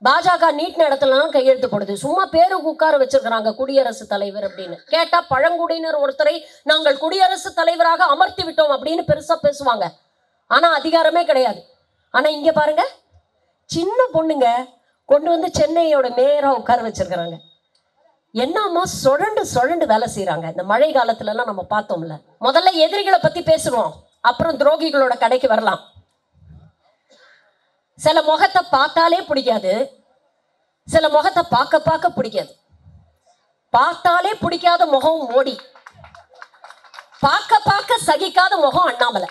பாஜக நீட் இடத்துலலாம் கையெழுத்து போடுது சும்மா பேருக்கு உட்கார வச்சிருக்கிறாங்க குடியரசுத் தலைவர் அப்படின்னு கேட்டா பழங்குடியினர் ஒருத்தரை நாங்கள் குடியரசுத் தலைவராக அமர்த்தி விட்டோம் அப்படின்னு பெருசா பேசுவாங்க ஆனா அதிகாரமே கிடையாது ஆனா இங்க பாருங்க சின்ன பொண்ணுங்க கொண்டு வந்து சென்னையோட மேயரா உட்கார வச்சிருக்கிறாங்க என்னம்மா சுழண்டு சுழண்டு வேலை செய்றாங்க இந்த மழை காலத்துல எல்லாம் நம்ம பார்த்தோம்ல முதல்ல எதிரிகளை பத்தி பேசுறோம் அப்புறம் துரோகிகளோட கடைக்கு வரலாம் சில முகத்தை பார்த்தாலே பிடிக்காது சில முகத்தை பார்க்க பார்க்க பிடிக்காது பார்த்தாலே பிடிக்காத முகம் மோடி பார்க்க பார்க்க சகிக்காத முகம் அண்ணாமலை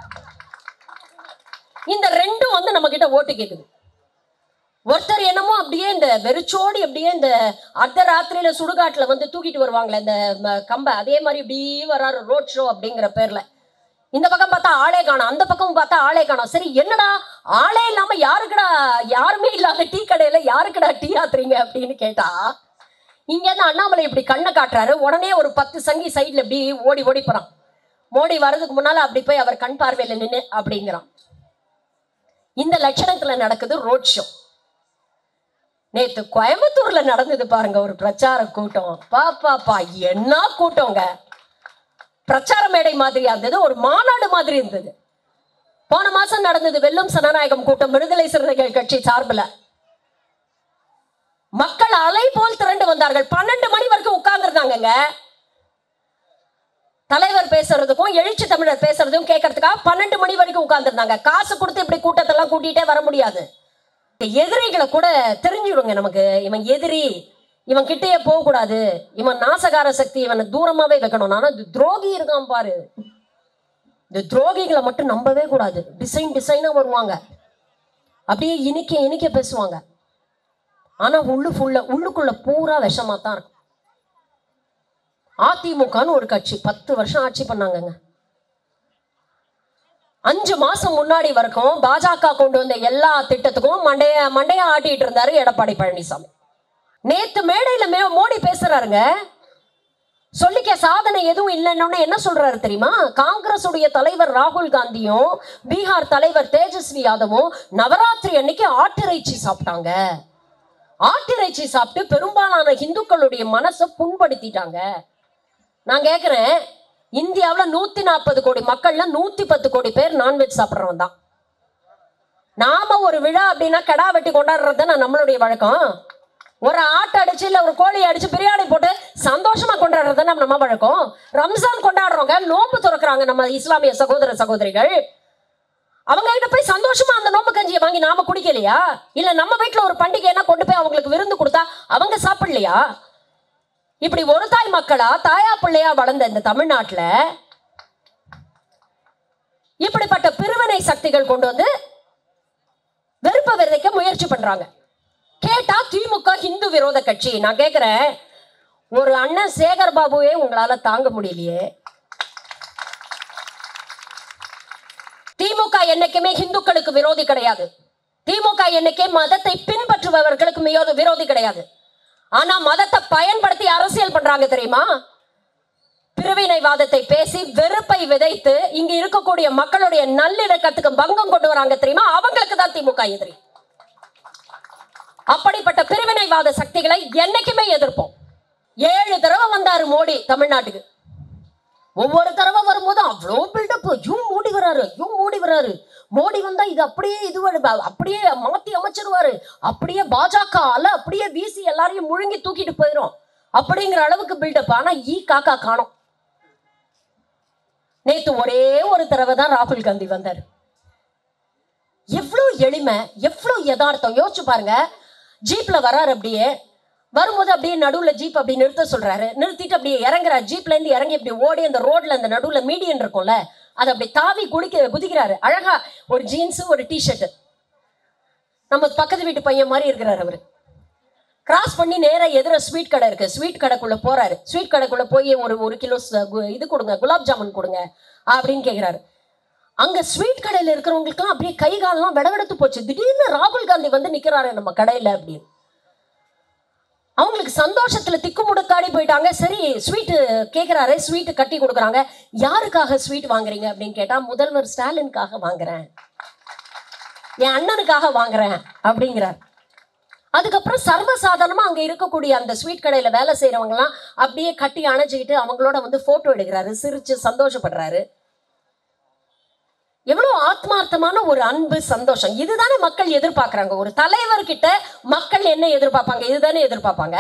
இந்த ரெண்டும் வந்து நம்ம கிட்ட ஓட்டு கேக்குது ஒருத்தர் என்னமோ அப்படியே இந்த வெறிச்சோடி அப்படியே இந்த அர்த்த ராத்திரியில சுடுகாட்டுல வந்து தூக்கிட்டு வருவாங்களே இந்த ம- கம்பை அதே மாதிரி இப்படியே வராரு ரோட் ஷோ அப்படிங்கிற பேர்ல இந்த பக்கம் பார்த்தா ஆளே காணோம் அந்த பக்கம் பார்த்தா ஆளே காணோம் சரி என்னடா ஆளே இல்லாம யாருக்குடா யாருமே இல்லாத டீ கடையில யாருக்குடா டீ ஆத்துறீங்க அப்படின்னு கேட்டா இங்க இருந்து அண்ணாமலை இப்படி கண்ணை காட்டுறாரு உடனே ஒரு பத்து சங்கி சைடுல இப்படி ஓடி ஓடி போறான் மோடி வர்றதுக்கு முன்னால அப்படி போய் அவர் கண் பார்வையில நின்னு அப்படிங்கிறான் இந்த லட்சணத்துல நடக்குது ரோட் ஷோ நேத்து கோயம்புத்தூர்ல நடந்தது பாருங்க ஒரு பிரச்சார கூட்டம் பாப்பாப்பா என்ன கூட்டங்க பிரச்சார மேடை மாதிரியா இருந்தது ஒரு மாநாடு மாதிரி இருந்தது போன மாசம் நடந்தது வெல்லும் சனநாயகம் கூட்டம் விடுதலை சிறுத்தைகள் கட்சி சார்பில் மக்கள் அலை போல் திரண்டு வந்தார்கள் பன்னெண்டு மணி வரைக்கும் உட்கார்ந்துருந்தாங்கங்க தலைவர் பேசுறதுக்கும் எழுச்சி தமிழர் பேசுறதுக்கும் கேட்கறதுக்காக பன்னெண்டு மணி வரைக்கும் உட்கார்ந்துருந்தாங்க காசு கொடுத்து இப்படி கூட்டத்தெல்லாம் கூட்டிகிட்டே வர முடியாது எதிரிகளை கூட தெரிஞ்சுடுங்க நமக்கு இவன் எதிரி இவன் கிட்டேயே போகக்கூடாது இவன் நாசகார சக்தி இவனை தூரமாவே வைக்கணும் ஆனா இந்த துரோகி இருக்கான் பாரு இந்த துரோகிகளை மட்டும் நம்பவே கூடாது டிசைன் டிசைனா வருவாங்க அப்படியே இனிக்க இனிக்க பேசுவாங்க ஆனா உள்ளு ஃபுல்ல உள்ளுக்குள்ள பூரா விஷமா தான் இருக்கும் அதிமுகன்னு ஒரு கட்சி பத்து வருஷம் ஆட்சி பண்ணாங்கங்க அஞ்சு மாசம் முன்னாடி வரைக்கும் பாஜக கொண்டு வந்த எல்லா திட்டத்துக்கும் மண்டைய மண்டைய ஆட்டிட்டு இருந்தாரு எடப்பாடி பழனிசாமி நேத்து மேடையில மே மோடி பேசுறாருங்க சொல்லிக்க சாதனை எதுவும் இல்லைன்னு என்ன சொல்றாரு தெரியுமா காங்கிரஸ் உடைய தலைவர் ராகுல் காந்தியும் பீகார் தலைவர் தேஜஸ்வி யாதவும் நவராத்திரி அன்னைக்கு ஆட்டிறைச்சி சாப்பிட்டாங்க ஆட்டிறைச்சி சாப்பிட்டு பெரும்பாலான இந்துக்களுடைய மனசை புண்படுத்திட்டாங்க நான் கேட்குறேன் இந்தியாவில் நூற்றி நாற்பது கோடி மக்கள்ல நூற்றி பத்து கோடி பேர் நான்வெஜ் சாப்பிட்றவன் தான் நாம ஒரு விழா அப்படின்னா கடா வெட்டி கொண்டாடுறது தான் நம்மளுடைய வழக்கம் ஒரு ஆட்டை அடிச்சு இல்லை ஒரு கோழி அடிச்சு பிரியாணி போட்டு சந்தோஷமா கொண்டாடுறது தான் நம்ம வழக்கம் ரம்ஜான் கொண்டாடுறவங்க நோன்பு துறக்குறாங்க நம்ம இஸ்லாமிய சகோதர சகோதரிகள் அவங்க கிட்ட போய் சந்தோஷமா அந்த நோம்பு கஞ்சியை வாங்கி நாம குடிக்கலையா இல்ல நம்ம வீட்ல ஒரு பண்டிகைன்னா கொண்டு போய் அவங்களுக்கு விருந்து கொடுத்தா அவங்க சாப்பிடலையா இப்படி ஒரு தாய் மக்களா தாயா பிள்ளையா வளர்ந்த இந்த தமிழ்நாட்டுல இப்படிப்பட்ட பிரிவினை சக்திகள் கொண்டு வந்து வெறுப்ப விதைக்க முயற்சி பண்றாங்க கேட்டா திமுக ஹிந்து விரோத கட்சி நான் கேக்குறேன் ஒரு அண்ணன் சேகர் பாபுவே உங்களால தாங்க முடியலையே திமுக என்னைக்குமே இந்துக்களுக்கு விரோதி கிடையாது திமுக என்னைக்கே மதத்தை பின்பற்றுபவர்களுக்கு மிக விரோதி கிடையாது ஆனா மதத்தை பயன்படுத்தி அரசியல் பண்றாங்க தெரியுமா பிரிவினைவாதத்தை பேசி வெறுப்பை விதைத்து இங்க இருக்கக்கூடிய மக்களுடைய நல்லிணக்கத்துக்கு பங்கம் கொண்டு வராங்க தெரியுமா அவங்களுக்கு தான் திமுக எதிரி அப்படிப்பட்ட பிரிவினைவாத சக்திகளை என்னைக்குமே எதிர்ப்போம் ஏழு தடவை வந்தாரு மோடி தமிழ்நாட்டுக்கு ஒவ்வொரு தடவை வரும்போது அவ்வளோ பில்டப் ஐயோ மோடி வராரு ஐயோ மோடி வராரு மோடி வந்தா இது அப்படியே இது வ- அப்படியே மாத்தி அமைச்சிருவாரு அப்படியே பாஜக அல அப்படியே வீசி எல்லாரையும் முழுங்கி தூக்கிட்டு போயிடும் அப்படிங்கிற அளவுக்கு பில்டப் ஆனா ஈ காக்கா காணோம் நேத்து ஒரே ஒரு தடவை தான் ராகுல் காந்தி வந்தார் எவ்வளோ எளிமை எவ்வளோ யதார்த்தம் யோசிச்சு பாருங்க ஜீப்ல வராரு அப்படியே வரும்போது அப்படியே நடுவுல ஜீப் அப்படி நிறுத்த சொல்றாரு நிறுத்திட்டு அப்படியே இறங்குறாரு ஜீப்ல இருந்து இறங்கி அப்படி ஓடி அந்த ரோட்ல அந்த நடுவுல மீடியன் இருக்கும்ல அதை அப்படி தாவி குடிக்க குதிக்கிறாரு அழகா ஒரு ஜீன்ஸ் ஒரு டிஷர்ட் நம்ம பக்கத்து வீட்டு பையன் மாதிரி இருக்கிறாரு அவரு கிராஸ் பண்ணி நேரா எதிர ஸ்வீட் கடை இருக்கு ஸ்வீட் கடைக்குள்ள போறாரு ஸ்வீட் கடைக்குள்ள போய் ஒரு ஒரு கிலோ ச- கு- இது கொடுங்க குலாப் ஜாமுன் கொடுங்க அப்படின்னு கேக்குறாரு அங்க ஸ்வீட் கடையில இருக்கிறவங்களுக்குலாம் அப்படியே கை காலெல்லாம் விடவெடுத்து போச்சு திடீர்னு ராகுல் காந்தி வந்து நிக்கிறாரு நம்ம கடையில அப்படின்னு அவங்களுக்கு சந்தோஷத்துல திக்கு முடுக்காடி போயிட்டாங்க சரி ஸ்வீட்டு கேக்குறாரு ஸ்வீட்டு கட்டி கொடுக்குறாங்க யாருக்காக ஸ்வீட் வாங்குறீங்க அப்படின்னு கேட்டா முதல்வர் ஸ்டாலினுக்காக வாங்குறேன் என் அண்ணனுக்காக வாங்குறேன் அப்படிங்கிறார் அதுக்கப்புறம் சர்வசாதாரணமா அங்க இருக்கக்கூடிய அந்த ஸ்வீட் கடையில வேலை செய்யறவங்கலாம் அப்படியே கட்டி அணைச்சிக்கிட்டு அவங்களோட வந்து போட்டோ எடுக்கிறாரு சிரிச்சு சந்தோஷப்படுறாரு எவ்வளவு ஆத்மார்த்தமான ஒரு அன்பு சந்தோஷம் இதுதானே மக்கள் எதிர்பார்க்கறாங்க ஒரு தலைவர்கிட்ட மக்கள் என்ன எதிர்பார்ப்பாங்க இதுதானே எதிர்பார்ப்பாங்க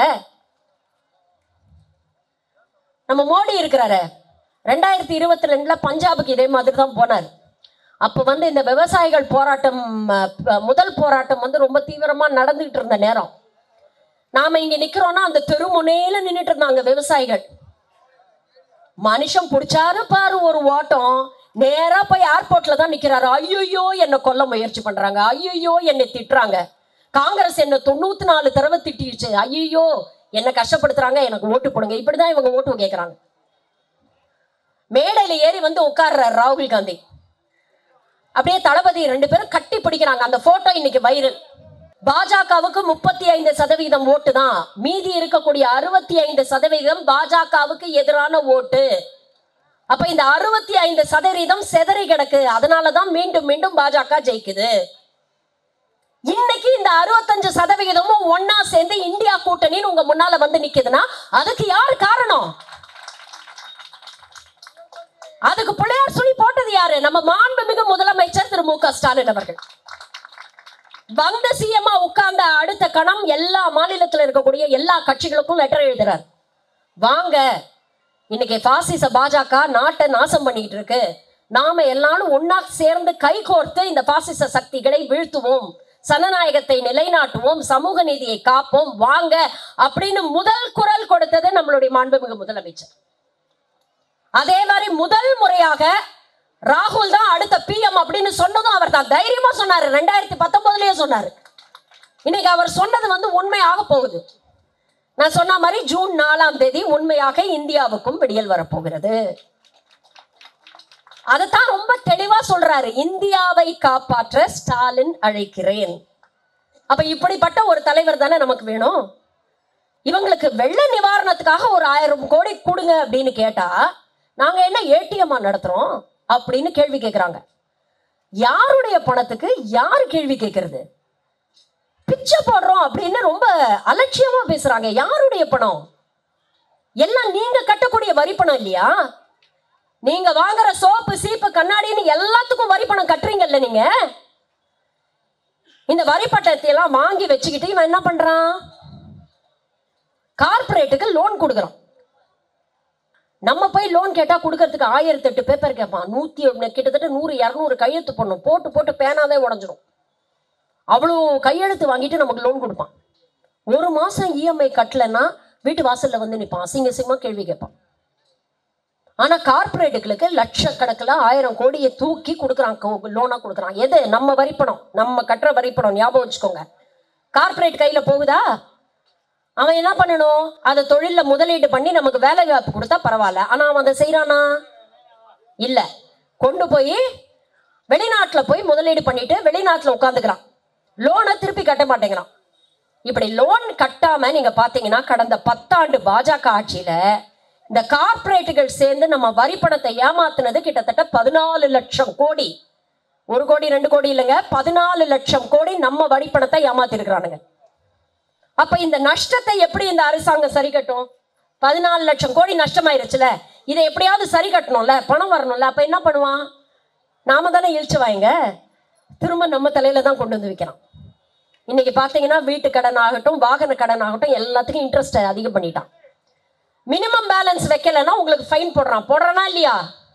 நம்ம மோடி இருக்கிறாரு ரெண்டாயிரத்தி இருபத்தி ரெண்டுல பஞ்சாபுக்கு இதே மாதிரி தான் போனார் அப்போ வந்து இந்த விவசாயிகள் போராட்டம் அஹ், ப- முதல் போராட்டம் வந்து ரொம்ப தீவிரமா நடந்துகிட்டு இருந்த நேரம் நாம இங்க நிக்கிறோம்னா அந்த தெருமுனையில நின்னுட்டு இருந்தாங்க விவசாயிகள் மனுஷன் பிடிச்சாரு பாரு ஒரு ஓட்டம் நேரா போய் ஏர்போர்ட்ல தான் நிக்கிறாரு ஐயோ என்னை கொல்ல முயற்சி பண்றாங்க ஐயோ என்னை திட்டுறாங்க காங்கிரஸ் என்ன தொண்ணூத்தி நாலு தடவை திட்டிடுச்சு ஐயோ என்னை கஷ்டப்படுத்துறாங்க எனக்கு ஓட்டு போடுங்க இப்படிதான் இவங்க ஓட்டு கேட்கறாங்க மேடையில ஏறி வந்து உட்கார்றாரு ராகுல் காந்தி அப்படியே தளபதி ரெண்டு பேரும் கட்டி பிடிக்கிறாங்க அந்த போட்டோ இன்னைக்கு வைரல் பாஜகவுக்கு முப்பத்தி ஐந்து சதவீதம் ஓட்டு தான் மீதி இருக்கக்கூடிய அறுபத்தி ஐந்து சதவீதம் பாஜகவுக்கு எதிரான ஓட்டு அப்ப இந்த அறுபத்தி ஐந்து சதவீதம் செதறி கிடக்கு அதனாலதான் மீண்டும் மீண்டும் பாஜக ஜெயிக்குது இன்னைக்கு இந்த அறுபத்தஞ்சு சதவிகிதமும் ஒன்னா சேர்ந்து இந்தியா கூட்டணின்னு உங்க முன்னால வந்து நிக்குதுன்னா அதுக்கு யார் காரணம் அதுக்கு பிள்ளையார் சொல்லி போட்டது யாரு நம்ம மாண்புமிகு முதலமைச்சர் திரு மு க ஸ்டாலின் அவர்கள் வந்த சிஎம்மா உட்கார்ந்த அடுத்த கணம் எல்லா மாநிலத்தில் இருக்கக்கூடிய எல்லா கட்சிகளுக்கும் லெட்டர் எழுதுறார் வாங்க இன்னைக்கு பாசிச பாஜக நாட்டை நாசம் பண்ணிட்டு இருக்கு நாம எல்லாரும் ஒன்னா சேர்ந்து கைகோர்த்து இந்த பாசிச சக்திகளை வீழ்த்துவோம் சனநாயகத்தை நிலைநாட்டுவோம் சமூக நீதியை காப்போம் வாங்க அப்படின்னு முதல் குரல் கொடுத்தது நம்மளுடைய மாண்புமிகு முதலமைச்சர் அதே மாதிரி முதல் முறையாக ராகுல் தான் அடுத்த பிஎம் அப்படின்னு சொன்னதும் அவர் தான் தைரியமா சொன்னாரு ரெண்டாயிரத்தி பத்தொன்பதுலயே சொன்னாரு இன்னைக்கு அவர் சொன்னது வந்து உண்மையாக போகுது நான் சொன்ன மாதிரி ஜூன் நாலாம் தேதி உண்மையாக இந்தியாவுக்கும் விடியல் வரப்போகிறது அதைத்தான் ரொம்ப தெளிவா சொல்றாரு இந்தியாவை காப்பாற்ற ஸ்டாலின் அழைக்கிறேன் அப்ப இப்படிப்பட்ட ஒரு தலைவர் தானே நமக்கு வேணும் இவங்களுக்கு வெள்ள நிவாரணத்துக்காக ஒரு ஆயிரம் கோடி கொடுங்க அப்படின்னு கேட்டா நாங்க என்ன ஏடிஎம்மா நடத்துறோம் அப்படின்னு கேள்வி கேட்குறாங்க யாருடைய பணத்துக்கு யார் கேள்வி கேட்கறது பிச்சை போடுறோம் அப்படின்னு ரொம்ப அலட்சியமா பேசுறாங்க யாருடைய பணம் எல்லாம் நீங்க கட்டக்கூடிய வரி பணம் இல்லையா நீங்க வாங்குற சோப்பு சீப்பு கண்ணாடின்னு எல்லாத்துக்கும் வரி பணம் கட்டுறீங்கல்ல நீங்க இந்த வரி பட்டத்தை எல்லாம் வாங்கி வச்சுக்கிட்டு இவன் என்ன பண்றான் கார்ப்பரேட்டுக்கு லோன் கொடுக்குறான் நம்ம போய் லோன் கேட்டா கொடுக்கறதுக்கு ஆயிரத்தி எட்டு பேப்பர் கேட்பான் நூத்தி ஒண்ணு, கிட்டத்தட்ட நூறு இரநூறு கையெழுத்து பண்ணும் போட்டு போட்டு பேனாவே உடஞ்சிரும் அவ்வளோ கையெழுத்து வாங்கிட்டு நமக்கு லோன் கொடுப்பான் ஒரு மாசம் இஎம்ஐ கட்டலைன்னா வீட்டு வாசல்ல வந்து நிற்பான் அசிங்க அசிங்கமா கேள்வி கேட்பான் ஆனா கார்ப்பரேட்டுகளுக்கு லட்சக்கணக்கில் ஆயிரம் கோடியை தூக்கி கொடுக்குறான் லோனா கொடுக்குறான் எது நம்ம வரிப்பணம் நம்ம கட்டுற வரிப்பணம் ஞாபகம் வச்சுக்கோங்க கார்ப்பரேட் கையில போகுதா அவன் என்ன பண்ணணும் அதை தொழில்ல முதலீடு பண்ணி நமக்கு வேலை வாய்ப்பு கொடுத்தா பரவாயில்ல ஆனா அவன் அதை செய்யறானா இல்ல கொண்டு போய் வெளிநாட்டுல போய் முதலீடு பண்ணிட்டு வெளிநாட்டுல உட்காந்துக்கிறான் லோனை திருப்பி கட்ட மாட்டேங்கிறான் இப்படி லோன் கட்டாம நீங்க பாத்தீங்கன்னா கடந்த பத்தாண்டு பாஜக ஆட்சியில இந்த கார்ப்பரேட்டுகள் சேர்ந்து நம்ம வரி பணத்தை ஏமாத்துனது கிட்டத்தட்ட பதினாலு லட்சம் கோடி ஒரு கோடி ரெண்டு கோடி இல்லைங்க பதினாலு லட்சம் கோடி நம்ம வரி பணத்தை ஏமாத்திருக்கிறானுங்க அப்ப இந்த நஷ்டத்தை எப்படி இந்த அரசாங்கம் சரி கட்டும் பதினாலு லட்சம் கோடி நஷ்டமாயிருச்சுல இதை எப்படியாவது சரி கட்டணும்ல பணம் வரணும்ல அப்ப என்ன பண்ணுவான் நாம தானே இழிச்சு வாங்க திரும்ப நம்ம தலையில தான் கொண்டு வந்து வைக்கிறான் இன்னைக்கு பாத்தீங்கன்னா வீட்டு கடன் ஆகட்டும் வாகன கடன் ஆகட்டும் எல்லாத்துக்கும் இன்ட்ரெஸ்ட் அதிகம் பண்ணிட்டான் மினிமம் பேலன்ஸ் வைக்கலைன்னா உங்களுக்கு ஃபைன் போடுறான் போடுறானா இல்லையா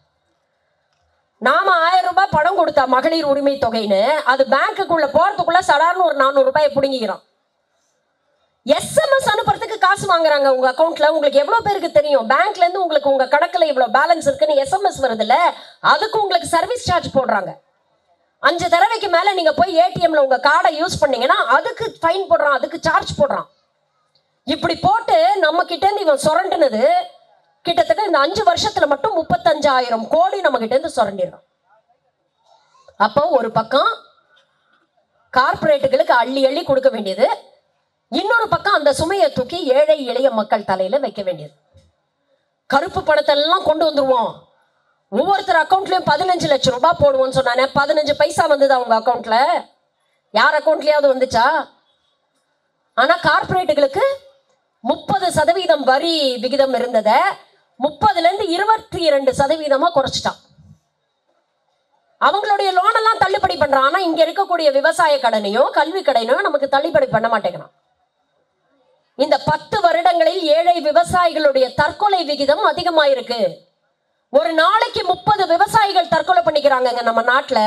நாம ஆயிரம் ரூபாய் பணம் கொடுத்தா மகளிர் உரிமை தொகைன்னு அது பேங்க்குக்குள்ள போறதுக்குள்ள சடார்னு ஒரு நானூறு ரூபாயை பிடுங்கிக்கிறான் எஸ்எம்எஸ் அனுப்புறதுக்கு காசு வாங்குறாங்க உங்க அக்கௌண்ட்ல உங்களுக்கு எவ்வளவு பேருக்கு தெரியும் பேங்க்ல இருந்து உங்களுக்கு உங்க கணக்குல இவ்வளவு பேலன்ஸ் இருக்குன்னு எஸ்எம்எஸ் வருதுல்ல அதுக்கு உங்களுக்கு சர்வீஸ் சார்ஜ் போடுறாங்க அஞ்சு தடவைக்கு மேல நீங்க போய் ஏடிஎம்ல உங்க கார்டை யூஸ் பண்ணீங்கன்னா அதுக்கு ஃபைன் போடுறான் அதுக்கு சார்ஜ் போடுறான் இப்படி போட்டு நம்ம கிட்ட இருந்து இவன் சுரண்டுனது கிட்டத்தட்ட இந்த அஞ்சு வருஷத்துல மட்டும் முப்பத்தஞ்சாயிரம் கோடி நம்ம கிட்ட இருந்து சுரண்டிடுறான் அப்போ ஒரு பக்கம் கார்ப்பரேட்டுகளுக்கு அள்ளி அள்ளி கொடுக்க வேண்டியது இன்னொரு பக்கம் அந்த சுமையை தூக்கி ஏழை எளிய மக்கள் தலையில வைக்க வேண்டியது கருப்பு பணத்தை எல்லாம் கொண்டு வந்துருவோம் ஒவ்வொருத்தர் அக்கௌண்ட்லயும் பதினஞ்சு லட்சம் ரூபாய் போடுவோம்னு சொன்னானே பதினஞ்சு பைசா வந்ததா உங்க அக்கௌண்ட்ல யார் அக்கௌண்ட்லயாவது வந்துச்சா ஆனா கார்ப்பரேட்டுகளுக்கு முப்பது சதவீதம் வரி விகிதம் இருந்ததை முப்பதுல இருந்து இருபத்தி இரண்டு சதவீதமா குறைச்சிட்டான் அவங்களுடைய லோன் எல்லாம் தள்ளுபடி பண்றான் ஆனா இங்க இருக்கக்கூடிய விவசாய கடனையோ கல்வி கடனையோ நமக்கு தள்ளுபடி பண்ண மாட்டேங்கிறான் இந்த பத்து வருடங்களில் ஏழை விவசாயிகளுடைய தற்கொலை விகிதம் அதிகமாயிருக்கு ஒரு நாளைக்கு முப்பது விவசாயிகள் தற்கொலை பண்ணிக்கிறாங்கங்க நம்ம நாட்டுல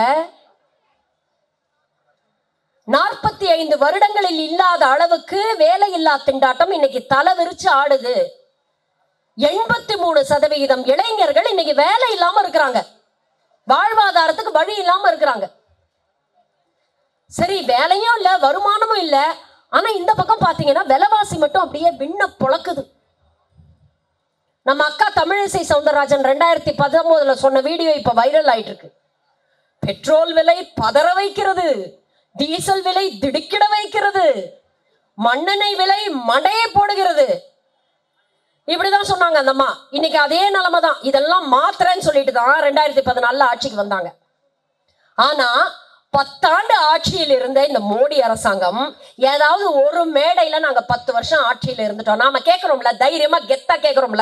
நாற்பத்தி ஐந்து வருடங்களில் இல்லாத அளவுக்கு வேலையில்லா திண்டாட்டம் இன்னைக்கு தலை விரிச்சு ஆடுது எண்பத்தி மூணு சதவிகிதம் இளைஞர்கள் இன்னைக்கு வேலை இல்லாம இருக்கிறாங்க வாழ்வாதாரத்துக்கு வழி இல்லாம இருக்கிறாங்க சரி வேலையும் இல்ல வருமானமும் இல்ல ஆனா இந்த பக்கம் பாத்தீங்கன்னா விலைவாசி மட்டும் அப்படியே விண்ண பொழக்குது நம்ம அக்கா தமிழிசை சவுந்தரராஜன் ரெண்டாயிரத்தி பத்தொன்பதுல சொன்ன வீடியோ இப்ப வைரல் ஆயிட்டு இருக்கு பெட்ரோல் விலை பதற வைக்கிறது டீசல் விலை திடுக்கிட வைக்கிறது மண்ணெண்ணெய் விலை மடையை போடுகிறது இப்படிதான் சொன்னாங்க அந்த அம்மா இன்னைக்கு அதே நிலைமை தான் இதெல்லாம் மாத்திரன்னு சொல்லிட்டு தான் ரெண்டாயிரத்தி பதினாலுல ஆட்சிக்கு வந்தாங்க ஆனா பத்தாண்டு ஆட்சியில் இருந்த இந்த மோடி அரசாங்கம் ஏதாவது ஒரு மேடையில நாங்க பத்து வருஷம் ஆட்சியில் இருந்துட்டோம் நாம கேட்கிறோம்ல தைரியமா கெத்தா கேட்கிறோம்ல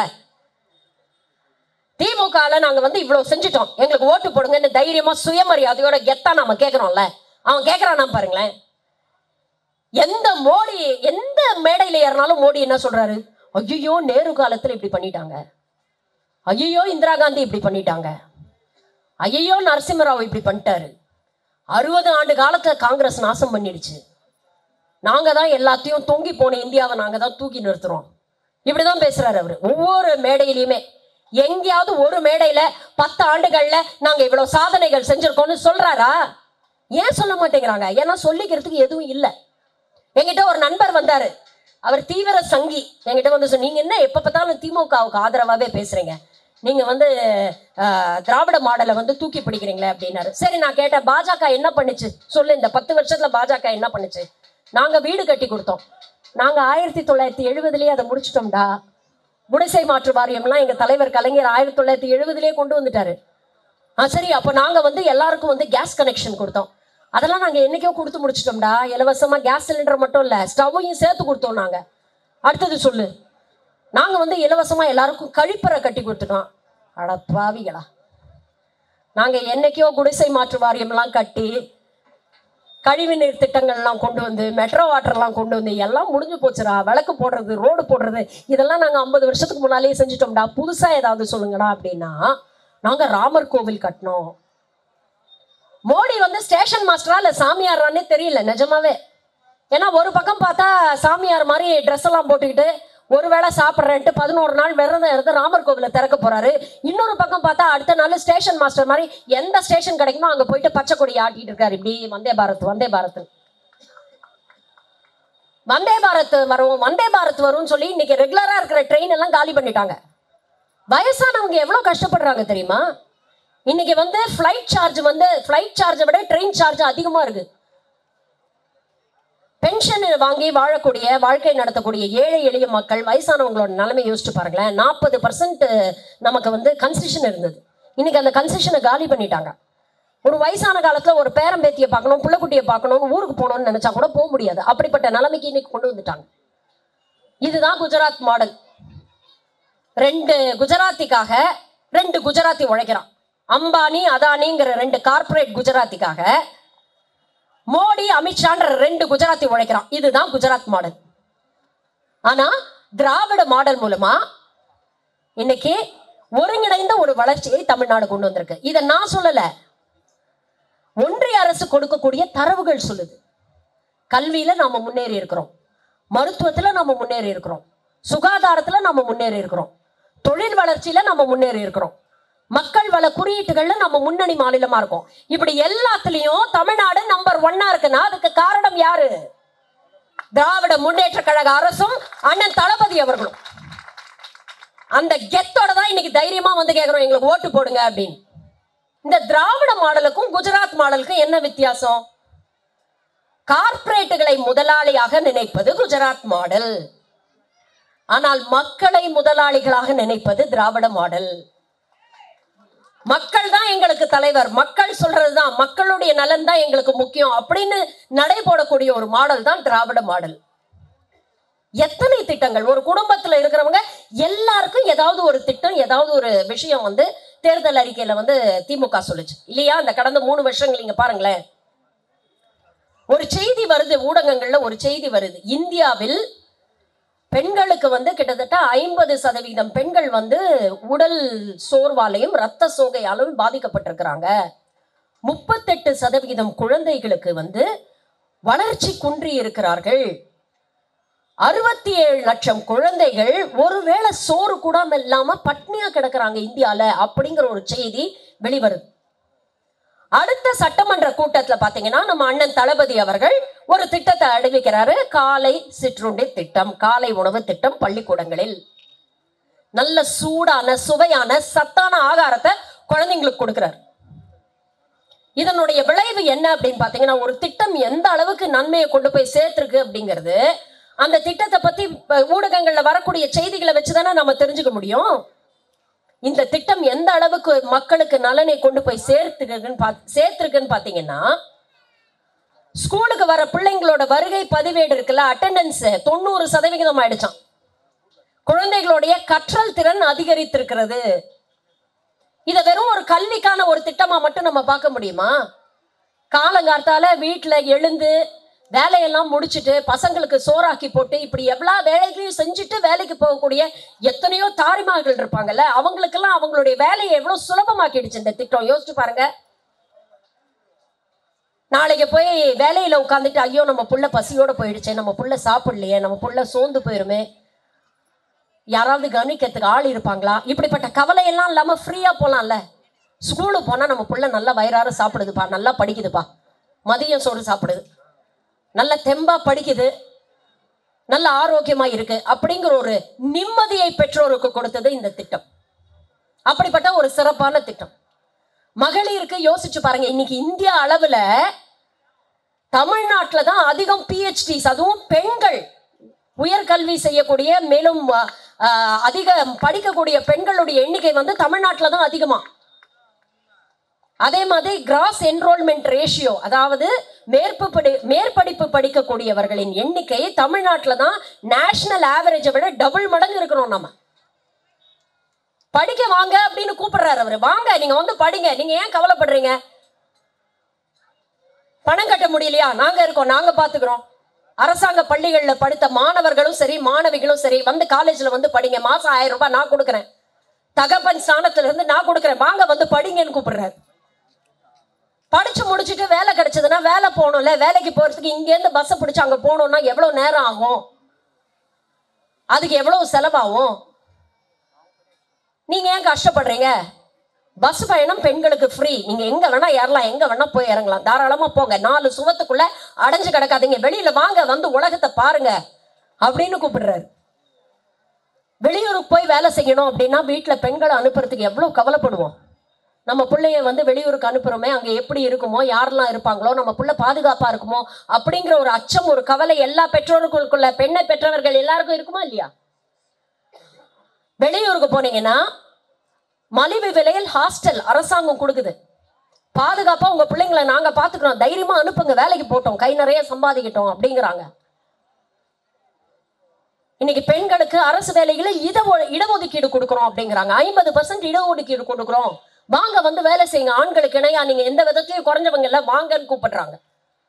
திமுகல நாங்க வந்து இவ்வளவு செஞ்சுட்டோம் எங்களுக்கு ஓட்டு போடுங்கன்னு தைரியமா சுயமரியாதையோட கெத்தா நாம கேட்கிறோம்ல அவன் கேட்கறானா பாருங்களேன் எந்த மோடி எந்த மேடையில ஏறினாலும் மோடி என்ன சொல்றாரு ஐயோ நேரு காலத்துல இப்படி பண்ணிட்டாங்க ஐயோ இந்திரா காந்தி இப்படி பண்ணிட்டாங்க ஐயோ நரசிம்மராவ் இப்படி பண்ணிட்டாரு அறுபது ஆண்டு காலத்துல காங்கிரஸ் நாசம் பண்ணிடுச்சு நாங்க தான் எல்லாத்தையும் தொங்கி போன இந்தியாவை நாங்க தான் தூக்கி நிறுத்துறோம் இப்படிதான் பேசுறாரு அவரு ஒவ்வொரு மேடையிலையுமே எங்கேயாவது ஒரு மேடையில பத்து ஆண்டுகள்ல நாங்க இவ்வளவு சாதனைகள் செஞ்சிருக்கோம்னு சொல்றாரா ஏன் சொல்ல மாட்டேங்கிறாங்க ஏன்னா சொல்லிக்கிறதுக்கு எதுவும் இல்லை என்கிட்ட ஒரு நண்பர் வந்தாரு அவர் தீவிர சங்கி என்கிட்ட வந்து சொன்ன நீங்க என்ன எப்ப பார்த்தாலும் திமுகவுக்கு ஆதரவாவே பேசுறீங்க நீங்க வந்து ஆஹ், திராவிட மாடலை வந்து தூக்கி பிடிக்கிறீங்களே அப்படின்னாரு சரி நான் கேட்டேன் பாஜக என்ன பண்ணுச்சு சொல்லு இந்த பத்து வருஷத்துல பாஜக என்ன பண்ணுச்சு நாங்க வீடு கட்டி கொடுத்தோம் நாங்க ஆயிரத்தி தொள்ளாயிரத்தி எழுபதுலயே அதை முடிச்சிட்டோம்டா குடிசை மாற்று வாரியம்லாம் எங்க தலைவர் கலைஞர் ஆயிரத்தி தொள்ளாயிரத்தி எழுபதுலயே கொண்டு வந்துட்டாரு ஆ சரி அப்போ நாங்க வந்து எல்லாருக்கும் வந்து கேஸ் கனெக்ஷன் கொடுத்தோம் அதெல்லாம் நாங்க என்னைக்கோ கொடுத்து முடிச்சிட்டோம்டா இலவசமா கேஸ் சிலிண்டர் மட்டும் இல்ல ஸ்டவ்வையும் சேர்த்து கொடுத்தோம் நாங்க அடுத்தது சொல்லு நாங்க வந்து இலவசமா எல்லாருக்கும் கழிப்பறை கட்டி கொடுத்துட்டோம் அட பாவிகளா நாங்க என்னைக்கோ குடிசை மாற்று வாரியம்லாம் கட்டி கழிவுநீர் திட்டங்கள்லாம் கொண்டு வந்து மெட்ரோ வாட்டர்லாம் கொண்டு வந்து எல்லாம் முடிஞ்சு போச்சுடா விளக்கு போடுறது ரோடு போடுறது இதெல்லாம் நாங்கள் ஐம்பது வருஷத்துக்கு முன்னாலேயே செஞ்சுட்டோம்டா புதுசாக ஏதாவது சொல்லுங்கடா அப்படின்னா நாங்கள் ராமர் கோவில் கட்டினோம் மோடி வந்து ஸ்டேஷன் மாஸ்டரா இல்லை சாமியாரானே தெரியல நிஜமாவே ஏன்னா ஒரு பக்கம் பார்த்தா சாமியார் மாதிரி ட்ரெஸ் எல்லாம் போட்டுக்கிட்டு ஒருவேளை சாப்பிட்றேன்ட்டு பதினோரு நாள் விரதம் இருந்து ராமர் கோவிலை திறக்க போறாரு இன்னொரு பக்கம் பார்த்தா அடுத்த நாள் ஸ்டேஷன் மாஸ்டர் மாதிரி எந்த ஸ்டேஷன் கிடைக்குமோ அங்க போயிட்டு பச்சை கொடி ஆட்டிட்டு இருக்காரு இப்படி வந்தே பாரத் வந்தே பாரத் வந்தே பாரத் வரும் வந்தே பாரத் வரும்னு சொல்லி இன்னைக்கு ரெகுலரா இருக்கிற ட்ரெயின் எல்லாம் காலி பண்ணிட்டாங்க வயசானவங்க எவ்வளவு கஷ்டப்படுறாங்க தெரியுமா இன்னைக்கு வந்து ஃப்ளைட் சார்ஜ் வந்து ஃப்ளைட் சார்ஜை விட ட்ரெயின் சார்ஜ் அதிகமா இருக்கு பென்ஷன் வாங்கி வாழக்கூடிய வாழ்க்கை நடத்தக்கூடிய ஏழை எளிய மக்கள் வயசானவங்களோட நிலைமை யோசிச்சு பாருங்களேன் நாற்பது பர்சன்ட் நமக்கு வந்து கன்செஷன் இருந்தது இன்னைக்கு அந்த கன்செஷனை காலி பண்ணிட்டாங்க ஒரு வயசான காலத்துல ஒரு பேரம்பேத்தியை பார்க்கணும் புள்ளக்குட்டியை பார்க்கணும்னு ஊருக்கு போகணும்னு நினைச்சா கூட போக முடியாது அப்படிப்பட்ட நிலைமைக்கு இன்னைக்கு கொண்டு வந்துட்டாங்க இதுதான் குஜராத் மாடல் ரெண்டு குஜராத்திக்காக ரெண்டு குஜராத்தி உழைக்கிறான் அம்பானி அதானிங்கிற ரெண்டு கார்ப்பரேட் குஜராத்திக்காக மோடி அமித்ஷான்ற ரெண்டு குஜராத்தி உழைக்கிறான் இதுதான் குஜராத் மாடல் ஆனா திராவிட மாடல் மூலமா இன்னைக்கு ஒருங்கிணைந்த ஒரு வளர்ச்சியை தமிழ்நாடு கொண்டு வந்திருக்கு இதை நான் சொல்லல ஒன்றிய அரசு கொடுக்கக்கூடிய தரவுகள் சொல்லுது கல்வியில நாம முன்னேறி இருக்கிறோம் மருத்துவத்துல நம்ம முன்னேறி இருக்கிறோம் சுகாதாரத்துல நம்ம முன்னேறி இருக்கிறோம் தொழில் வளர்ச்சியில நம்ம முன்னேறி இருக்கிறோம் மக்கள் வள குறியீட்டுகள்ல நம்ம முன்னணி மாநிலமா இருக்கோம் இப்படி எல்லாத்துலயும் தமிழ்நாடு நம்பர் ஒன்னா இருக்குன்னா அதுக்கு காரணம் யாரு திராவிட முன்னேற்ற கழக அரசும் அண்ணன் தளபதி அவர்களும் அந்த கெத்தோட தான் இன்னைக்கு தைரியமா வந்து கேக்குறோம் எங்களுக்கு ஓட்டு போடுங்க அப்படின்னு இந்த திராவிட மாடலுக்கும் குஜராத் மாடலுக்கும் என்ன வித்தியாசம் கார்ப்பரேட்டுகளை முதலாளியாக நினைப்பது குஜராத் மாடல் ஆனால் மக்களை முதலாளிகளாக நினைப்பது திராவிட மாடல் மக்கள் தான் எங்களுக்கு தலைவர் மக்கள் சொல்றதுதான் மக்களுடைய நலன் தான் எங்களுக்கு முக்கியம் அப்படின்னு நடை போடக்கூடிய ஒரு மாடல் தான் திராவிட மாடல் எத்தனை திட்டங்கள் ஒரு குடும்பத்துல இருக்கிறவங்க எல்லாருக்கும் ஏதாவது ஒரு திட்டம் ஏதாவது ஒரு விஷயம் வந்து தேர்தல் அறிக்கையில வந்து திமுக சொல்லுச்சு இல்லையா இந்த கடந்த மூணு வருஷங்கள் நீங்க பாருங்களேன் ஒரு செய்தி வருது ஊடகங்கள்ல ஒரு செய்தி வருது இந்தியாவில் பெண்களுக்கு வந்து கிட்டத்தட்ட ஐம்பது சதவீதம் பெண்கள் வந்து உடல் சோர்வாலையும் இரத்த சோகையாலும் பாதிக்கப்பட்டிருக்கிறாங்க முப்பத்தெட்டு சதவீதம் குழந்தைகளுக்கு வந்து வளர்ச்சி குன்றி இருக்கிறார்கள் அறுபத்தி ஏழு லட்சம் குழந்தைகள் ஒருவேளை சோறு கூட இல்லாம பட்னியா கிடக்குறாங்க இந்தியால அப்படிங்கிற ஒரு செய்தி வெளிவருது அடுத்த சட்டமன்ற கூட்டத்துல பாத்தீங்கன்னா நம்ம அண்ணன் தளபதி அவர்கள் ஒரு திட்டத்தை அறிவிக்கிறாரு காலை சிற்றுண்டி திட்டம் காலை உணவு திட்டம் பள்ளிக்கூடங்களில் நல்ல சூடான சுவையான சத்தான ஆகாரத்தை குழந்தைங்களுக்கு கொடுக்கிறார் இதனுடைய விளைவு என்ன அப்படின்னு பாத்தீங்கன்னா ஒரு திட்டம் எந்த அளவுக்கு நன்மையை கொண்டு போய் சேர்த்திருக்கு அப்படிங்கிறது அந்த திட்டத்தை பத்தி இப்ப ஊடகங்கள்ல வரக்கூடிய செய்திகளை வச்சுதானே நம்ம தெரிஞ்சுக்க முடியும் இந்த திட்டம் எந்த அளவுக்கு மக்களுக்கு நலனை கொண்டு போய் சேர்த்துருக்குன்னு பா சேர்த்துருக்குன்னு பாத்தீங்கன்னா ஸ்கூலுக்கு வர பிள்ளைங்களோட வருகை பதிவேடு இருக்குல்ல அட்டெண்டன்ஸ் தொண்ணூறு சதவிகிதம் ஆயிடுச்சான் குழந்தைகளுடைய கற்றல் திறன் அதிகரித்திருக்கிறது இதை வெறும் ஒரு கல்விக்கான ஒரு திட்டமா மட்டும் நம்ம பார்க்க முடியுமா காலங்கார்த்தால வீட்டில் எழுந்து வேலையெல்லாம் முடிச்சுட்டு பசங்களுக்கு சோறாக்கி போட்டு இப்படி எவ்வளோ வேலைகளையும் செஞ்சுட்டு வேலைக்கு போகக்கூடிய எத்தனையோ தாரிமார்கள் இருப்பாங்கல்ல அவங்களுக்கெல்லாம் அவங்களுடைய வேலையை எவ்வளோ சுலபமாக்கிடுச்சு இந்த திட்டம் யோசிச்சு பாருங்க நாளைக்கு போய் வேலையில உட்காந்துட்டு ஐயோ நம்ம புள்ள பசியோட போயிடுச்சே நம்ம புள்ள சாப்பிடலையே நம்ம புள்ள சோர்ந்து போயிருமே யாராவது கவனிக்கிறதுக்கு ஆள் இருப்பாங்களா இப்படிப்பட்ட கவலையெல்லாம் இல்லாமல் ஃப்ரீயாக போகலாம்ல ஸ்கூலுக்கு போனால் நம்ம புள்ள நல்லா வயிறார சாப்பிடுதுப்பா நல்லா படிக்குதுப்பா மதியம் சோறு சாப்பிடுது நல்ல தெம்பா படிக்குது நல்ல ஆரோக்கியமா இருக்கு அப்படிங்கிற ஒரு நிம்மதியை பெற்றோருக்கு கொடுத்தது இந்த திட்டம் அப்படிப்பட்ட ஒரு சிறப்பான திட்டம் மகளிருக்கு யோசிச்சு பாருங்க இன்னைக்கு இந்திய அளவுல தமிழ்நாட்டுல தான் அதிகம் பிஹெச்டிஸ் அதுவும் பெண்கள் உயர்கல்வி செய்யக்கூடிய மேலும் அஹ், அதிக படிக்கக்கூடிய பெண்களுடைய எண்ணிக்கை வந்து தமிழ்நாட்டில் தான் அதிகமா அதே மாதிரி கிராஸ் என்ரோல்மெண்ட் ரேஷியோ அதாவது மேற்பு படி மேற்படிப்பு படிக்கக்கூடியவர்களின் எண்ணிக்கை தமிழ்நாட்டில் தான் நேஷனல் ஆவரேஜை விட டபுள் மடங்கு இருக்கிறோம் நம்ம படிக்க வாங்க அப்படின்னு கூப்பிடுறாரு அவரு வாங்க நீங்க வந்து படிங்க நீங்க ஏன் கவலைப்படுறீங்க பணம் கட்ட முடியலையா நாங்க இருக்கோம் நாங்க பாத்துக்கிறோம் அரசாங்க பள்ளிகள்ல படித்த மாணவர்களும் சரி மாணவிகளும் சரி வந்து காலேஜ்ல வந்து படிங்க மாசம் ஆயிரம் ரூபாய் நான் கொடுக்குறேன் தகப்பன் ஸ்தானத்துல இருந்து நான் கொடுக்குறேன் வாங்க வந்து படிங்கன்னு கூப்பிடுறாரு படிச்சு முடிச்சுட்டு வேலை கிடைச்சதுன்னா வேலை போகணும்ல வேலைக்கு போறதுக்கு இங்கேருந்து பஸ்ஸை பிடிச்சு அங்க போகணும்னா எவ்வளவு நேரம் ஆகும் அதுக்கு எவ்வளவு செலவாகும் நீங்க ஏன் கஷ்டப்படுறீங்க பஸ் பயணம் பெண்களுக்கு ஃப்ரீ நீங்க எங்க வேணா ஏறலாம் எங்க வேணா போய் இறங்கலாம் தாராளமா போங்க நாலு சுவத்துக்குள்ள அடைஞ்சு கிடக்காதீங்க வெளியில வாங்க வந்து உலகத்தை பாருங்க அப்படின்னு கூப்பிடுறாரு வெளியூருக்கு போய் வேலை செய்யணும் அப்படின்னா வீட்டில் பெண்களை அனுப்புறதுக்கு எவ்வளோ கவலைப்படுவோம் நம்ம பிள்ளைய வந்து வெளியூருக்கு அனுப்புறோமே அங்கே எப்படி இருக்குமோ யாரெல்லாம் இருப்பாங்களோ நம்ம பிள்ளை பாதுகாப்பாக இருக்குமோ அப்படிங்கிற ஒரு அச்சம் ஒரு கவலை எல்லா பெற்றோர்களுக்குள்ள பெண்ணை பெற்றவர்கள் எல்லாருக்கும் இருக்குமா இல்லையா வெளியூருக்கு போனீங்கன்னா மலிவு விலையில் ஹாஸ்டல் அரசாங்கம் கொடுக்குது பாதுகாப்பா உங்க பிள்ளைங்களை நாங்க பாத்துக்கிறோம் தைரியமா அனுப்புங்க வேலைக்கு போட்டோம் கை நிறைய சம்பாதிக்கிட்டோம் அப்படிங்கிறாங்க இன்னைக்கு பெண்களுக்கு அரசு வேலைகளில் இட இடஒதுக்கீடு கொடுக்குறோம் அப்படிங்கிறாங்க ஐம்பது பர்சன்ட் இடஒதுக்கீடு கொடுக்குறோம் வாங்க வந்து வேலை செய்யுங்க ஆண்களுக்கு இணையா நீங்க எந்த விதத்திலையும் குறைஞ்சவங்க இல்ல வாங்கன்னு கூப்பிடுறாங்க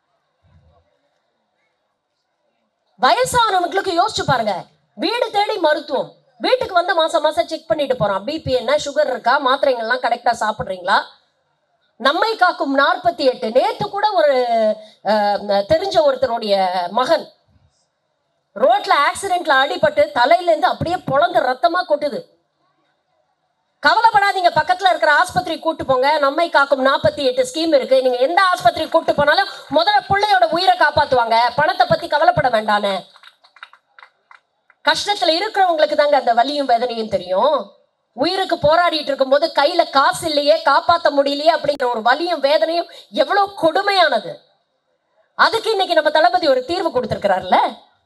வயசானவங்களுக்கு யோசிச்சு பாருங்க வீடு தேடி மருத்துவம் வீட்டுக்கு வந்து மாசம் மாசம் செக் பண்ணிட்டு போறோம் பிபி என்ன சுகர் இருக்கா மாத்திரைங்கள்லாம் கரெக்டா சாப்பிடுறீங்களா நம்மை காக்கும் நாற்பத்தி எட்டு நேத்து கூட ஒரு அஹ், தெரிஞ்ச ஒருத்தருடைய மகன் ரோட்ல ஆக்சிடென்ட்ல அடிபட்டு தலையில இருந்து அப்படியே பொழந்து ரத்தமா கொட்டுது கவலைப்படாதீங்க பக்கத்துல இருக்கிற ஆஸ்பத்திரி கூட்டு போங்க நம்மை காக்கும் நாற்பத்தி எட்டு ஸ்கீம் இருக்கு நீங்க எந்த ஆஸ்பத்திரி கூட்டு போனாலும் முதல்ல பிள்ளையோட உயிரை காப்பாத்துவாங்க பணத்தை பத்தி கவலைப்பட வேண்டானே கஷ்டத்துல இருக்கிறவங்களுக்கு தாங்க அந்த வலியும் வேதனையும் தெரியும் உயிருக்கு போராடிட்டு இருக்கும்போது கையில காசு இல்லையே காப்பாத்த முடியலையே அப்படிங்கிற ஒரு வலியும் வேதனையும் எவ்வளவு கொடுமையானது அதுக்கு இன்னைக்கு நம்ம தளபதி ஒரு தீர்வு கொடுத்திருக்கிறார்ல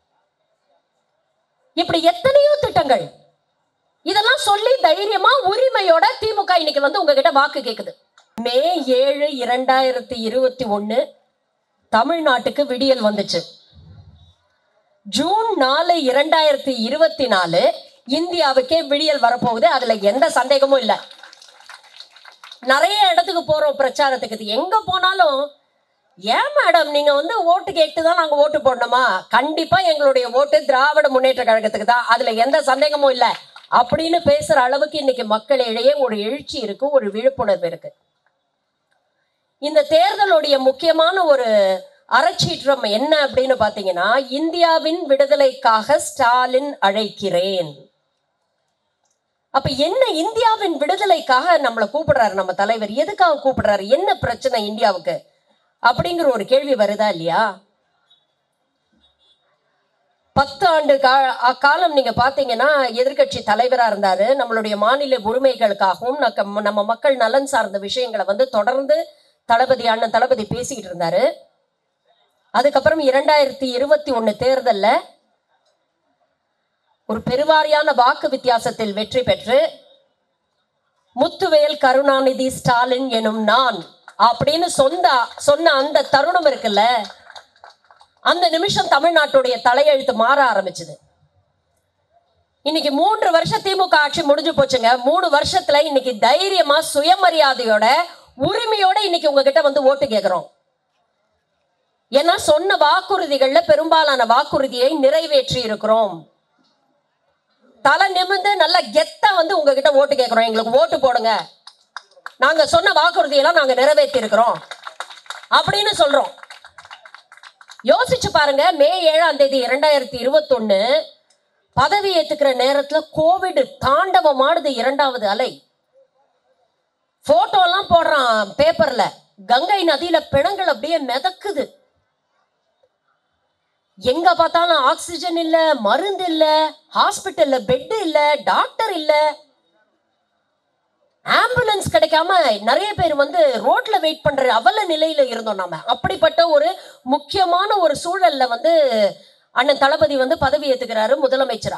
இப்படி எத்தனையோ திட்டங்கள் இதெல்லாம் சொல்லி தைரியமா உரிமையோட திமுக இன்னைக்கு வந்து உங்ககிட்ட வாக்கு கேக்குது மே ஏழு இரண்டாயிரத்தி இருபத்தி ஒண்ணு தமிழ்நாட்டுக்கு விடியல் வந்துச்சு ஜூன் நாலு இரண்டாயிரத்தி இருபத்தி நாலு இந்தியாவுக்கே விடியல் வரப்போகுது அதுல எந்த சந்தேகமும் இல்லை நிறைய இடத்துக்கு போறோம் பிரச்சாரத்துக்கு இது எங்க போனாலும் ஏன் மேடம் நீங்க வந்து ஓட்டு கேட்டு தான் நாங்க ஓட்டு போடணுமா கண்டிப்பா எங்களுடைய ஓட்டு திராவிட முன்னேற்ற கழகத்துக்கு தான் அதுல எந்த சந்தேகமும் இல்லை அப்படின்னு பேசுற அளவுக்கு இன்னைக்கு மக்களிடையே ஒரு எழுச்சி இருக்கு ஒரு விழிப்புணர்வு இருக்கு இந்த தேர்தலுடைய முக்கியமான ஒரு அறச்சீற்றம் என்ன அப்படின்னு பாத்தீங்கன்னா இந்தியாவின் விடுதலைக்காக ஸ்டாலின் அழைக்கிறேன் அப்ப என்ன இந்தியாவின் விடுதலைக்காக நம்மளை கூப்பிடுறாரு நம்ம தலைவர் எதுக்காக கூப்பிடுறாரு என்ன பிரச்சனை இந்தியாவுக்கு அப்படிங்கிற ஒரு கேள்வி வருதா இல்லையா பத்து ஆண்டு கா அ- காலம் நீங்க பாத்தீங்கன்னா எதிர்க்கட்சி தலைவரா இருந்தாரு நம்மளுடைய மாநில உரிமைகளுக்காகவும் நக்க- நம்ம மக்கள் நலன் சார்ந்த விஷயங்களை வந்து தொடர்ந்து தளபதி அண்ணன் தளபதி பேசிக்கிட்டு இருந்தாரு அதுக்கப்புறம் இரண்டாயிரத்தி இருபத்தி ஒண்ணு தேர்தல்ல ஒரு பெருவாரியான வாக்கு வித்தியாசத்தில் வெற்றி பெற்று முத்துவேல் கருணாநிதி ஸ்டாலின் எனும் நான் அப்படின்னு சொந்த சொன்ன அந்த தருணம் இருக்குல்ல அந்த நிமிஷம் தமிழ்நாட்டுடைய தலையெழுத்து மாற ஆரம்பிச்சது இன்னைக்கு மூன்று வருஷம் திமுக ஆட்சி முடிஞ்சு போச்சுங்க மூணு வருஷத்துல இன்னைக்கு தைரியமா சுயமரியாதையோட உரிமையோட இன்னைக்கு உங்ககிட்ட வந்து ஓட்டு கேட்கிறோம் ஏன்னா சொன்ன வாக்குறுதிகள்ல பெரும்பாலான வாக்குறுதியை நிறைவேற்றி இருக்கிறோம் தலை நிமிர்ந்து நல்ல கெத்தா வந்து உங்ககிட்ட ஓட்டு கேட்கிறோம் எங்களுக்கு ஓட்டு போடுங்க நாங்க சொன்ன வாக்குறுதியெல்லாம் நாங்க நிறைவேற்றி இருக்கிறோம் அப்படின்னு சொல்றோம் யோசிச்சு பாருங்க மே ஏழாம் தேதி இரண்டாயிரத்தி இருபத்தொன்னு பதவி ஏத்துக்கிற நேரத்துல கோவிட் தாண்டவமானது இரண்டாவது அலை போட்டோ எல்லாம் போடுறான் பேப்பர்ல கங்கை நதியில பிணங்கள் அப்படியே மிதக்குது எங்க பார்த்தாலும் ஆக்சிஜன் இல்ல மருந்து இல்ல ஹாஸ்பிட்டல்ல பெட் இல்ல டாக்டர் இல்ல ஆம்புலன்ஸ் கிடைக்காம நிறைய பேர் வந்து ரோட்ல வெயிட் பண்ற அவல நிலையில இருந்தோம் நாம அப்படிப்பட்ட ஒரு முக்கியமான ஒரு சூழல்ல வந்து அண்ணன் தளபதி வந்து பதவி ஏத்துக்கிறாரு முதலமைச்சரா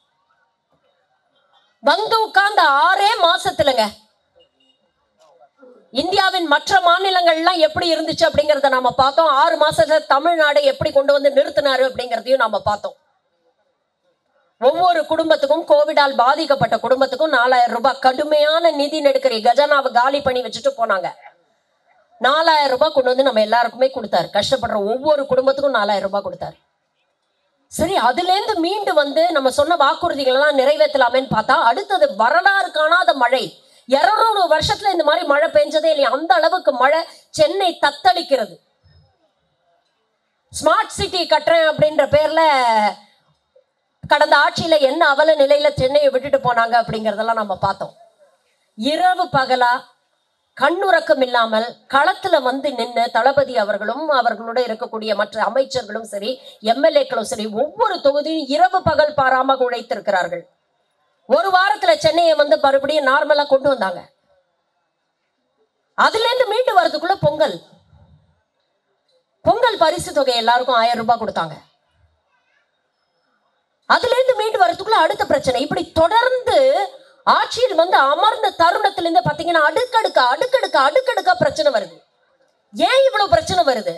வந்து உட்கார்ந்த ஆறே மாசத்துலங்க இந்தியாவின் மற்ற மாநிலங்கள்லாம் எப்படி இருந்துச்சு அப்படிங்கறத நாம பார்த்தோம் ஆறு மாசத்துல தமிழ்நாடு எப்படி கொண்டு வந்து நிறுத்தினாரு அப்படிங்கறதையும் நாம பார்த்தோம் ஒவ்வொரு குடும்பத்துக்கும் கோவிடால் பாதிக்கப்பட்ட குடும்பத்துக்கும் நாலாயிரம் ரூபாய் கடுமையான நிதி நெருக்கடி கஜானாவை காலி பண்ணி வச்சுட்டு போனாங்க நாலாயிரம் ரூபாய் கொண்டு வந்து நம்ம எல்லாருக்குமே கொடுத்தாரு கஷ்டப்படுற ஒவ்வொரு குடும்பத்துக்கும் நாலாயிரம் ரூபாய் கொடுத்தாரு சரி அதுல இருந்து மீண்டு வந்து நம்ம சொன்ன வாக்குறுதிகள் எல்லாம் நிறைவேற்றலாமேன்னு பார்த்தா அடுத்தது வரலாறு காணாத மழை இருநூறு வருஷத்துல இந்த மாதிரி மழை பெஞ்சதே இல்லையா அந்த அளவுக்கு மழை சென்னை தத்தளிக்கிறது ஸ்மார்ட் சிட்டி கட்டுறேன் அப்படின்ற பேர்ல கடந்த ஆட்சியில என்ன அவல நிலையில சென்னையை விட்டுட்டு போனாங்க அப்படிங்கறதெல்லாம் நம்ம பார்த்தோம் இரவு பகலா கண்ணுறக்கம் இல்லாமல் களத்துல வந்து நின்று தளபதி அவர்களும் அவர்களோட இருக்கக்கூடிய மற்ற அமைச்சர்களும் சரி எம்எல்ஏக்களும் சரி ஒவ்வொரு தொகுதியும் இரவு பகல் பாராம உழைத்திருக்கிறார்கள் ஒரு வாரத்துல சென்னையை வந்து மறுபடியும் நார்மலா கொண்டு வந்தாங்க அதுல இருந்து மீண்டு வரதுக்குள்ள பொங்கல் பொங்கல் பரிசு தொகை எல்லாருக்கும் ஆயிரம் ரூபாய் கொடுத்தாங்க அதுல இருந்து மீண்டு வரதுக்குள்ள அடுத்த பிரச்சனை இப்படி தொடர்ந்து ஆட்சியில் வந்து அமர்ந்த தருணத்துல இருந்து பாத்தீங்கன்னா அடுக்கடுக்க அடுக்கடுக்க அடுக்கடுக்கா பிரச்சனை வருது ஏன் இவ்வளவு பிரச்சனை வருது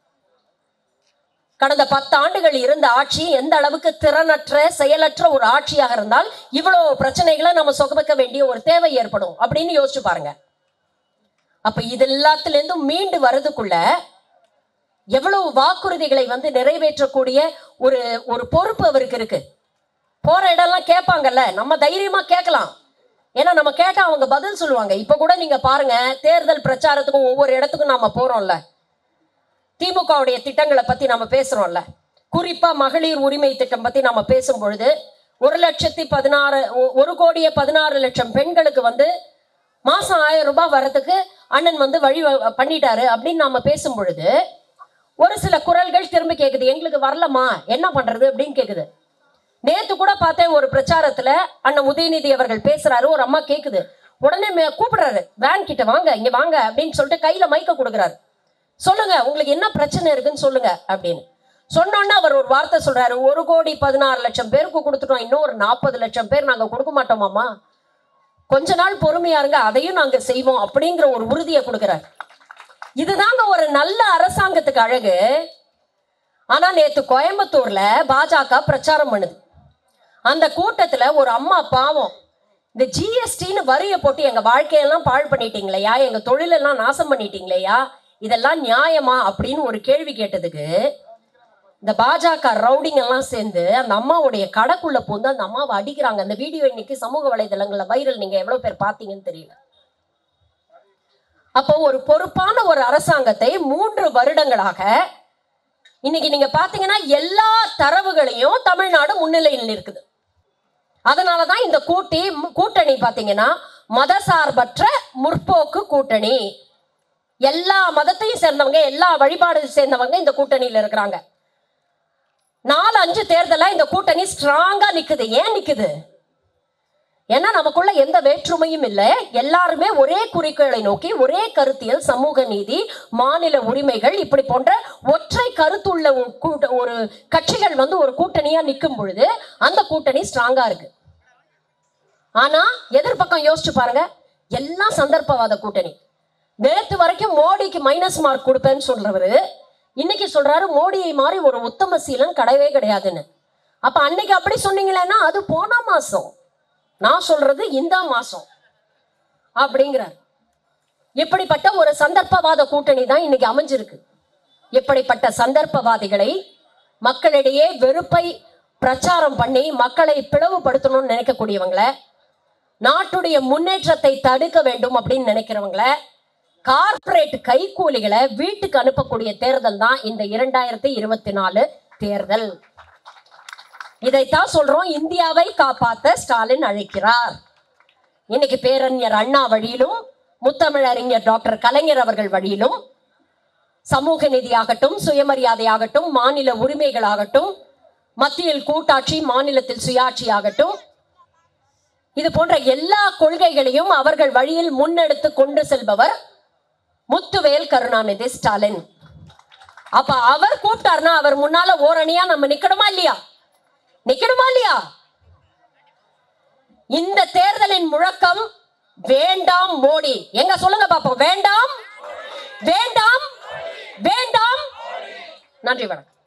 கடந்த பத்து ஆண்டுகள் இருந்த ஆட்சி எந்த அளவுக்கு திறனற்ற செயலற்ற ஒரு ஆட்சியாக இருந்தால் இவ்வளவு பிரச்சனைகளை நம்ம சுகமிக்க வேண்டிய ஒரு தேவை ஏற்படும் அப்படின்னு யோசிச்சு பாருங்க அப்ப இது எல்லாத்துல இருந்தும் மீண்டு வரதுக்குள்ள எவ்வளவு வாக்குறுதிகளை வந்து நிறைவேற்றக்கூடிய ஒரு ஒரு பொறுப்பு அவருக்கு இருக்கு போற இடம்லாம் கேட்பாங்கல்ல நம்ம தைரியமா கேட்கலாம் ஏன்னா நம்ம கேட்டா அவங்க பதில் சொல்லுவாங்க இப்ப கூட நீங்க பாருங்க தேர்தல் பிரச்சாரத்துக்கும் ஒவ்வொரு இடத்துக்கும் நாம போறோம்ல திமுகவுடைய திட்டங்களை பத்தி நம்ம பேசுறோம்ல குறிப்பா மகளிர் உரிமை திட்டம் பத்தி நம்ம பேசும் பொழுது ஒரு லட்சத்தி பதினாறு ஒ- ஒரு கோடியே பதினாறு லட்சம் பெண்களுக்கு வந்து மாசம் ஆயிரம் ரூபாய் வர்றதுக்கு அண்ணன் வந்து வழி வ- பண்ணிட்டாரு அப்படின்னு நாம பேசும் பொழுது ஒரு சில குரல்கள் திரும்ப கேக்குது எங்களுக்கு வரலமா என்ன பண்றது அப்படின்னு கேக்குது நேத்து கூட பார்த்தேன் ஒரு பிரச்சாரத்துல அண்ணன் உதயநிதி அவர்கள் பேசுறாரு ஒரு அம்மா கேக்குது உடனே மே- கூப்பிடுறாரு வேன் கிட்ட வாங்க இங்க வாங்க அப்படின்னு சொல்லிட்டு கையில மைக்க கொடுக்குறாரு சொல்லுங்க உங்களுக்கு என்ன பிரச்சனை இருக்குன்னு சொல்லுங்க அப்படின்னு சொன்னோன்னே அவர் ஒரு வார்த்தை சொல்றாரு ஒரு கோடி பதினாறு லட்சம் பேருக்கு கொடுத்துட்டோம் இன்னும் ஒரு நாற்பது லட்சம் பேர் நாங்க கொடுக்க மாட்டோமாமா கொஞ்ச நாள் பொறுமையா இருங்க அதையும் நாங்க செய்வோம் அப்படிங்கிற ஒரு உறுதியை கொடுக்குறாரு இதுதாங்க ஒரு நல்ல அரசாங்கத்துக்கு அழகு ஆனா நேத்து கோயம்புத்தூர்ல பாஜக பிரச்சாரம் பண்ணுது அந்த கூட்டத்துல ஒரு அம்மா பாவம் இந்த ஜிஎஸ்டின்னு வரிய போட்டு எங்க வாழ்க்கையெல்லாம் பாழ் பண்ணிட்டீங்களேயா எங்க தொழிலெல்லாம் நாசம் பண்ணிட்டீங்களேயா இதெல்லாம் நியாயமா அப்படின்னு ஒரு கேள்வி கேட்டதுக்கு இந்த பாஜக ரவுடிங் எல்லாம் சேர்ந்து அந்த அம்மாவுடைய கடைக்குள்ள பூந்து அந்த அம்மாவை அடிக்கிறாங்க அந்த வீடியோ இன்னைக்கு சமூக வலைதளங்கள்ல வைரல் நீங்க எவ்வளவு பேர் பார்த்தீங்கன்னு தெரியல அப்போ ஒரு பொறுப்பான ஒரு அரசாங்கத்தை மூன்று வருடங்களாக இன்னைக்கு நீங்க பாத்தீங்கன்னா எல்லா தரவுகளையும் தமிழ்நாடு முன்னிலையில் இருக்குது அதனாலதான் இந்த கூட்டி கூட்டணி பாத்தீங்கன்னா மதசார்பற்ற முற்போக்கு கூட்டணி எல்லா மதத்தையும் சேர்ந்தவங்க எல்லா வழிபாடு சேர்ந்தவங்க இந்த கூட்டணியில இருக்கிறாங்க நாலு அஞ்சு தேர்தலா இந்த கூட்டணி ஸ்ட்ராங்கா நிக்குது ஏன் நிக்குது ஏன்னா நமக்குள்ள எந்த வேற்றுமையும் இல்லை எல்லாருமே ஒரே குறிக்கோளை நோக்கி ஒரே கருத்தியல் சமூக நீதி மாநில உரிமைகள் இப்படி போன்ற ஒற்றை கருத்துள்ள ஒரு கூட்ட- ஒரு கட்சிகள் வந்து ஒரு கூட்டணியா நிற்கும் பொழுது அந்த கூட்டணி ஸ்ட்ராங்கா இருக்கு ஆனா எதிர்பக்கம் யோசிச்சு பாருங்க எல்லாம் சந்தர்ப்பவாத கூட்டணி நேத்து வரைக்கும் மோடிக்கு மைனஸ் மார்க் கொடுப்பேன்னு சொல்றவரு இன்னைக்கு சொல்றாரு மோடியை மாதிரி ஒரு உத்தம சீலன் கிடையவே கிடையாதுன்னு அப்ப அன்னைக்கு அப்படி சொன்னீங்களேன்னா அது போன மாசம் நான் சொல்றது இந்த மாசம் அப்படிங்கிறார் இப்படிப்பட்ட ஒரு சந்தர்ப்பவாத கூட்டணி தான் இன்னைக்கு அமைஞ்சிருக்கு இப்படிப்பட்ட சந்தர்ப்பவாதிகளை மக்களிடையே வெறுப்பை பிரச்சாரம் பண்ணி மக்களை பிளவுபடுத்தணும்னு நினைக்கக்கூடியவங்களை நாட்டுடைய முன்னேற்றத்தை தடுக்க வேண்டும் அப்படின்னு நினைக்கிறவங்கள கார்ப்பரேட் கைக்கூலிகளை வீட்டுக்கு அனுப்பக்கூடிய தேர்தல் தான் இந்த இரண்டாயிரத்தி இருபத்தி நாலு தேர்தல் இதைத்தான் சொல்றோம் இந்தியாவை காப்பாத்த ஸ்டாலின் அழைக்கிறார் இன்னைக்கு பேரறிஞர் அண்ணா வழியிலும் முத்தமிழறிஞர் டாக்டர் கலைஞர் அவர்கள் வழியிலும் சமூக நீதியாகட்டும் சுயமரியாதையாகட்டும் மாநில உரிமைகளாகட்டும் மத்தியில் கூட்டாட்சி மாநிலத்தில் சுயாட்சி ஆகட்டும் இது போன்ற எல்லா கொள்கைகளையும் அவர்கள் வழியில் முன்னெடுத்து கொண்டு செல்பவர் முத்துவேல் கருணாநிதி ஸ்டாலின் அப்ப அவர் கூப்பிட்டாருன்னா அவர் முன்னால ஓரணியா நம்ம நிக்கணுமா இல்லையா நிக்கணுமா இல்லையா இந்த தேர்தலின் முழக்கம் வேண்டாம் மோடி எங்க சொல்லுங்க பாப்போம் வேண்டாம் வேண்டாம் வேண்டாம் நன்றி வணக்கம்